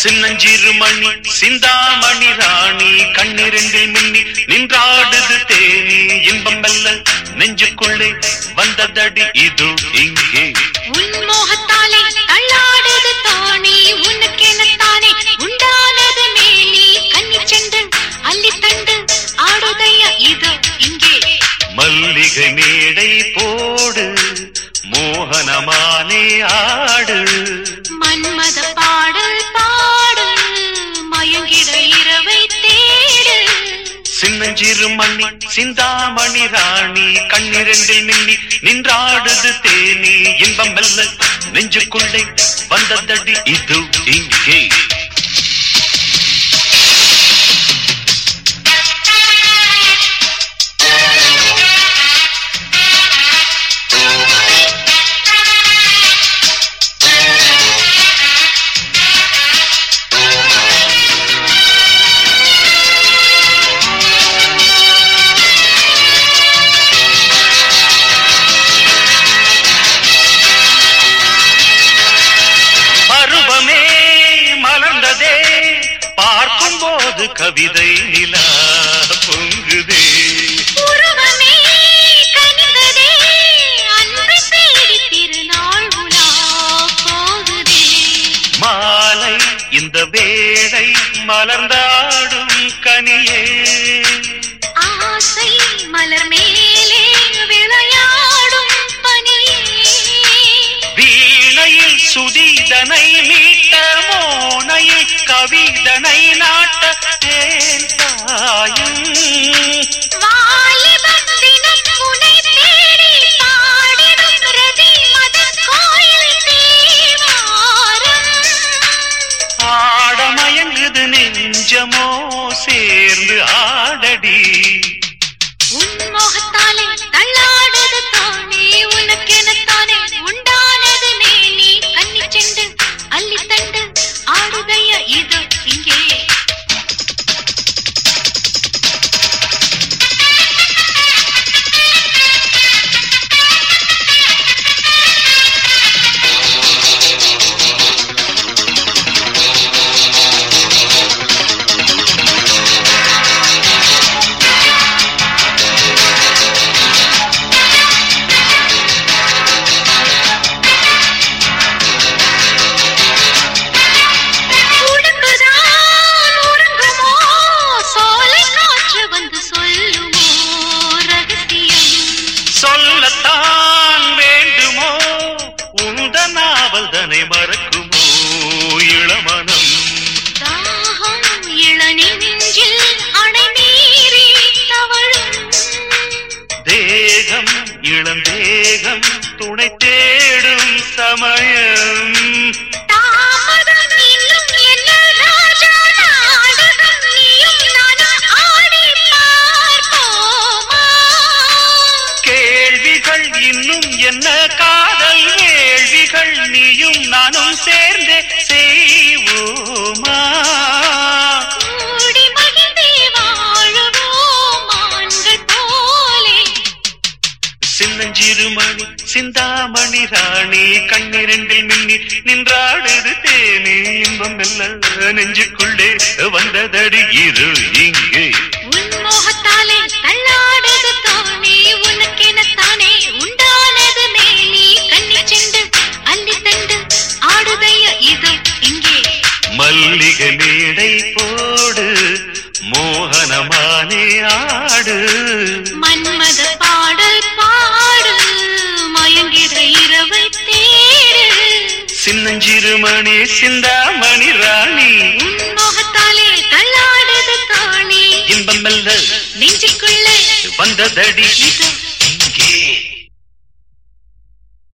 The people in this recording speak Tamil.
சின்னஞ்சிறு மணி சிந்தாமணி ராணி கண்ணிரண்டில் மின்னி நின்றாடுது தேனி இன்பம் மெல்ல நெஞ்சுக்குள்ளே வந்ததடி இது இங்கே உன் மோகத்தாலே தள்ளாடுது தோணி உனக்கெனத்தானே உண்டானது மேனி கன்னி செண்டு அள்ளித்தண்டு ஆடுதைய இது இங்கே மல்லிகை மேடை போடு மோகனமானே ஆடு மன்மத பாடல் பாடு மயங்கிட இரவை தேடு சின்னஞ்சிறு மணி சிந்தாமணி ராணி கண்ணிரண்டில் மின்னி நின்றாடுது தேனி இன்பம் மெல்ல நெஞ்சுக்குள்ளே வந்ததடி இது இங்கே பருவமே மலர்ந்ததே பார்க்கும்போது கவிதை நிலா பொங்குதே உருவமே கனிந்ததே அன்பை தேடி திருநாள் உலா போகுதே மாலை இந்த வேளை மலர்ந்தாடும் கனியே ஆசை மலர் மேலே விளையாடும் பனியே வீணையில் சுதீதனை மீட்ட மோனையில் கவிதனை நாட்ட ஏன் தாயும் வாலிபன் தினம் உனை தேடி பாடிடும் ரதி மதன் கோயில் தேவாரம் ஆடமயங்குது நெஞ்சமோ சேர்ந்து ஆடடி உன் மோகத்தாலே தள்ளாடுது தோணி உனக்கெனத்தானே உண்டானது மேனி கன்னி செண்டு அள்ளித்தண்டு ஆடுதைய இது இங்கே உடுக்குதான் உறங்குமோ சோலை காற்று வந்து சொல்லுமோ ரகசியம் சொல்லத்தான் வேண்டுமோ உந்த நாவல்தனை மறக்குமோ இளமனம் தாகம் இளநெஞ்சில் அணை மீறி தவழும் தேகம் இளந்தேகம் துணை தேடும் சமயம் தாமதம் இன்னும் என்ன ராஜா நாடகம் நீயும் நானும் ஆடி பார்ப்போமா கேள்விகள் இன்னும் என்ன காதல் வேள்விகள் நீயும் நானும் சேர்ந்தே செய்வோமா கூடி மகிழ்ந்தே வாழுவோம் ஆண்கள் போலே சின்னஞ்சிறு மணி சிந்தாமணி ராணி கண்ணிரண்டில் மின்னி நின்றாடுது தேனி இன்பம் மெல்ல நெஞ்சுக்குள்ளே வந்ததடி இரு இங்கே உன் மோகத்தாலே தள்ளாடுது தோணி உனக்கெனத்தானே உண்டானது மேனி கன்னி செண்டு அள்ளி தண்டு ஆடுதைய இது இங்கே மல்லிகை மேடை போடு மோகனமானே ஆடு மன்மத பாடல் பாடு மயங்கிட இரவை தேடு சின்னஞ்சிறு மணி சிந்தாமணி ராணி உன் மோகத்தாலே தள்ளாடுது தோணி இன்பம் மெல்ல நெஞ்சுக்குள்ளே வந்ததடி இது